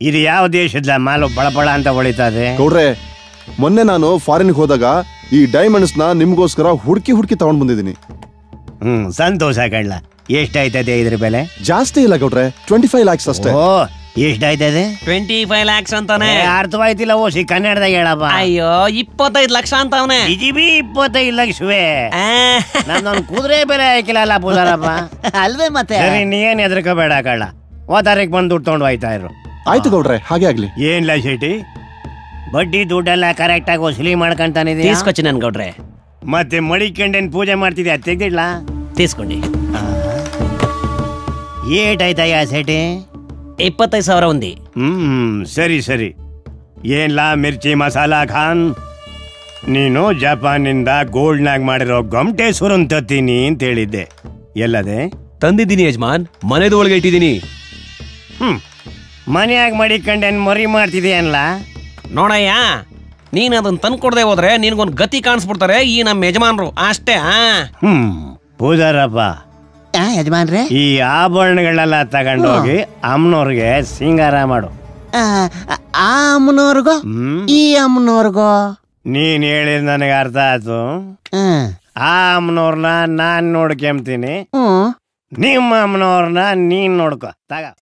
ಇದು ಯಾವ ದೇಶದ ಮಾಲು ಬಳಬಳ ಅಂತ ಹೊಳಿತದೆ ಗೌಡ್ರೆ ಮೊನ್ನೆ ನಾನು ಫಾರಿನ್ಗೆ ಹೋದಾಗ ಈ ಡೈಮಂಡ್ಸ್ ನ ನಿಮ್ಗೋಸ್ಕರ ಹುಡುಕಿ ಹುಡುಕಿ ತಗೊಂಡ್ ಬಂದಿದ್ದೀನಿ ಹ್ಮ್ ಸಂತೋಷ ಕಳ್ಳ ಎಷ್ಟಾಯ್ತದೆ ಇದ್ರ ಬೆಲೆ ಜಾಸ್ತಿ ಇಲ್ಲ ಗೌಡ್ರೆ ಟ್ವೆಂಟಿ ಫೈವ್ ಲ್ಯಾಕ್ಸ್ ಅಷ್ಟೇ ಓ ಎಷ್ಟಾಯ್ತದೆ ಟ್ವೆಂಟಿ ಫೈವ್ ಲ್ಯಾಕ್ಸ್ ಅಂತಾನೆ ಏ, ಅರ್ಥವಾಯ್ತಿಲ್ಲ ಓಸಿ ಕನ್ನಡದಾಗ ಹೇಳಪ್ಪ ಅಯ್ಯೋ ಇಪ್ಪತ್ತೈದು ಲಕ್ಷ ಅಂತ ಅವನೇ ಇಜಿಬಿ ಇಪ್ಪತ್ತೈದು ಲಕ್ಷವೇ ನನ್ನೊಂದು ಕುದುರೆ ಬೆಲೆ ಹಾಕಿಲ್ಲ ಪೂಜಾರಪ್ಪ ಅಲ್ವೇ ಮತ್ತೆ ಸರಿ ನೀನ್ ಹೆದರ್ಕೋಬೇಡ ಕಳ್ಳ ಓ ತಾರೀಕ್ ಬಂದು ದುಡ್ಡು ತಗೊಂಡು ಹೋಯ್ತಾ ಇರು ಆಯ್ತು ಗೌಡ್ರೆ ಹಾಗೆ ಆಗ್ಲಿ ಏನ್ಲ ಶೆಟ್ಟಿ ಬಡ್ಡಿ ದುಡ್ಡೆಲ್ಲ ಕರೆಕ್ಟ್ ಆಗಿ ವಸೂಲಿ ಮಾಡ್ಕೊಂತಾನಿದೀಯ ತೀಸ್ಕೊಚ್ಚಿ ನನ್ ಗೌಡ್ರೆ ಮತ್ತೆ ಮಡಿಕಂಡೇನ್ ಪೂಜೆ ಮಾಡ್ತಿದ್ಯಾ ತೆಗ್ದಿಡ್ಲಾ ತೀಸ್ಕೊಂಡಿ ಏಟಾಯ್ತಯ್ಯ ಶೆಟ್ಟಿ ಇಪ್ಪತ್ತೈದು ಸಾವಿರ ಒಂದಿ ಹ್ಮ್ ಸರಿ ಸರಿ ಏನ್ಲಾ ಮಿರ್ಚಿ ಮಸಾಲಾ ಖಾನ್ ನೀನು ಜಪಾನಿಂದ ಗೋಲ್ಡ್ನಾಗ್ ಮಾಡಿರೋ ಗೊಮ್ಟೆ ಸುರನ್ ತತ್ತೀನಿ ಅಂತ ಹೇಳಿದ್ದೆ ಎಲ್ಲದೆ ತಂದಿದ್ದೀನಿ ಯಜಮಾನ್ ಮನೆದ ಒಳಗೆ ಇಟ್ಟಿದ್ದೀನಿ ಹ್ಮ್ ಮನ್ಯಾಗ ಮಡಿಕಂಡೇನ್ ಮರಿ ಮಾಡ್ತಿದ್ಯನ್ಲ ನೋಡಯ್ಯ ನೀನ್ ಅದನ್ನ ತಂದ್ಕೊಡ್ದೆ ಹೋದ್ರೆ ನಿನ್ಗೊಂದ್ ಗತಿ ಕಾಣಿಸ್ಬಿಡ್ತಾರೆ ಈ ನಮ್ಮ ಯಜಮಾನ್ರು ಅಷ್ಟೇ ಆ ಹ್ಮ್ ಪೂಜಾರಪ್ಪ ಆ, ಯಜಮಾನ್ರೆ ಈ ಆಭರಣಗಳೆಲ್ಲ ತಗೊಂಡೋಗಿ ಅಮ್ಮನವ್ರಿಗೆ ಸಿಂಗಾರ ಮಾಡು ಆ, ಆ ಅಮ್ಮನವ್ರಿಗೋ ಹ್ಮ್ ಈ ಅಮ್ಮನವ್ರಿಗೋ ನೀನ್ ಹೇಳಿದ್ ನನಗೆ ಅರ್ಥ ಆಯ್ತು ಹ್ಮ್ ಆ ಅಮ್ಮನವ್ರನ್ನ ನಾನ್ ನೋಡ್ಕೊಂತೀನಿ ಹ್ಮ್ ನಿಮ್ಮ ಅಮ್ಮನವ್ರನ್ನ ನೀನ್ ನೋಡ್ಕೊ ತಗ